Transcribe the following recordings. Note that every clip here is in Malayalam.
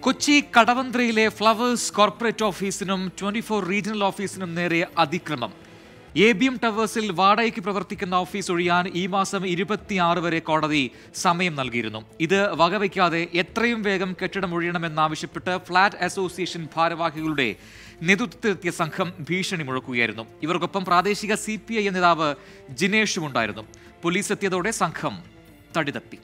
കൊച്ചി കടവന്ത്രയിലെ ഫ്ലവേഴ്സ് കോർപ്പറേറ്റ് ഓഫീസിനും ട്വന്റി ഫോർ റീജിയണൽ ഓഫീസിനും നേരെ അതിക്രമം എ ബി എം ടവേഴ്സിൽ വാടകയ്ക്ക് പ്രവർത്തിക്കുന്ന ഓഫീസ് ഒഴിയാൻ ഈ മാസം ഇരുപത്തിയാറ് വരെ കോടതി സമയം നൽകിയിരുന്നു ഇത് വകവയ്ക്കാതെ എത്രയും വേഗം കെട്ടിടം ഒഴിയണമെന്നാവശ്യപ്പെട്ട് ഫ്ളാറ്റ് അസോസിയേഷൻ ഭാരവാഹികളുടെ നേതൃത്വത്തിലെത്തിയ സംഘം ഭീഷണി മുഴക്കുകയായിരുന്നു ഇവർക്കൊപ്പം പ്രാദേശിക സി പി ഐ നേതാവ് ജിനേഷും ഉണ്ടായിരുന്നു പോലീസ് എത്തിയതോടെ സംഘം തടിതപ്പി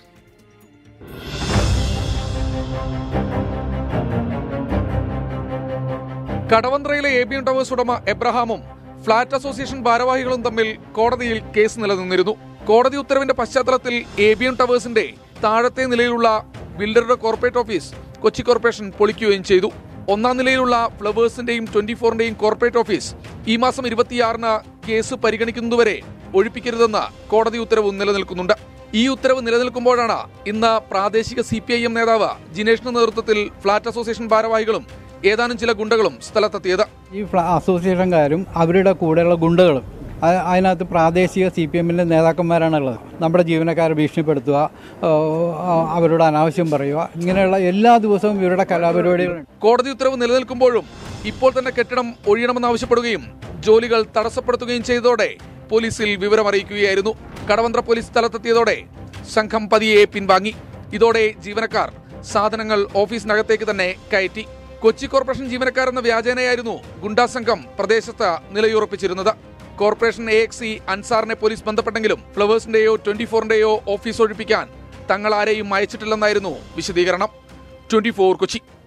കടവന്ത്രയിലെ എ ബി എം ടവേഴ്സ് ഉടമ എബ്രഹാമും ഫ്ളാറ്റ് അസോസിയേഷൻ ഭാരവാഹികളും തമ്മിൽ കോടതിയിൽ കേസ് നിലനിന്നിരുന്നു കോടതി ഉത്തരവിന്റെ പശ്ചാത്തലത്തിൽ എ ബി എം ടവേഴ്സിന്റെ താഴത്തെ നിലയിലുള്ള ബിൽഡറുടെ കോർപ്പറേറ്റ് ഓഫീസ് കൊച്ചി കോർപ്പറേഷൻ പൊളിക്കുകയും ചെയ്തു ഒന്നാം നിലയിലുള്ള ഫ്ലവേഴ്സിന്റെയും ട്വന്റി ഫോറിന്റെയും കോർപ്പറേറ്റ് ഓഫീസ് ഈ മാസം ഇരുപത്തിയാറിന് കേസ് പരിഗണിക്കുന്നതുവരെ ഒഴിപ്പിക്കരുതെന്ന് കോടതി ഉത്തരവ് നിലനിൽക്കുന്നുണ്ട് ഈ ഉത്തരവ് നിലനിൽക്കുമ്പോഴാണ് ഇന്ന് പ്രാദേശിക സി പി ഐ എം നേതാവ് ജിനേഷിന്റെ നേതൃത്വത്തിൽ ഫ്ളാറ്റ് അസോസിയേഷൻ ഭാരവാഹികളും ഏതാനും ചില ഗുണ്ടകളും സ്ഥലത്തെത്തിയത് ഈ ഫ്ല- അസോസിയേഷൻകാരും അവരുടെ കൂടെയുള്ള ഗുണ്ടകളും അ- അതിനകത്ത് പ്രാദേശിക സി പി എമ്മിൻ്റെ നേതാക്കന്മാരാണുള്ളത് നമ്മുടെ ജീവനക്കാരെ ഭീഷണിപ്പെടുത്തുക ആ, ആ, അവരോട് അനാവശ്യം പറയുക ഇങ്ങനെയുള്ള എല്ലാ ദിവസവും ഇവരുടെ കലാപരിപാടികളുണ്ട് കോടതി ഉത്തരവ് നിലനിൽക്കുമ്പോഴും ഇപ്പോൾ തന്നെ കെട്ടിടം ഒഴിയണമെന്നാവശ്യപ്പെടുകയും ജോലികൾ തടസ്സപ്പെടുത്തുകയും ചെയ്തതോടെ പോലീസിൽ വിവരം അറിയിക്കുകയായിരുന്നു കടവന്ത്ര പോലീസ് സ്ഥലത്തെത്തിയതോടെ സംഘം പതിയെ പിൻവാങ്ങി ഇതോടെ ജീവനക്കാർ സാധനങ്ങൾ ഓഫീസിനകത്തേക്ക് തന്നെ കയറ്റി കൊച്ചി കോർപ്പറേഷൻ ജീവനക്കാർ എന്ന വ്യാജേനയായിരുന്നു ഗുണ്ടാ സംഘം പ്രദേശത്ത് നിലയുറപ്പിച്ചിരുന്നത് കോർപ്പറേഷൻ എ എക്സ് സി അൻസാറിനെ പോലീസ് ബന്ധപ്പെട്ടെങ്കിലും ഫ്ലവേഴ്സിന്റെയോ ട്വന്റി ഫോറിന്റെയോ ഓഫീസ് ഒഴിപ്പിക്കാൻ തങ്ങൾ ആരെയും അയച്ചിട്ടില്ലെന്നായിരുന്നു വിശദീകരണം ട്വന്റി ഫോർ കൊച്ചി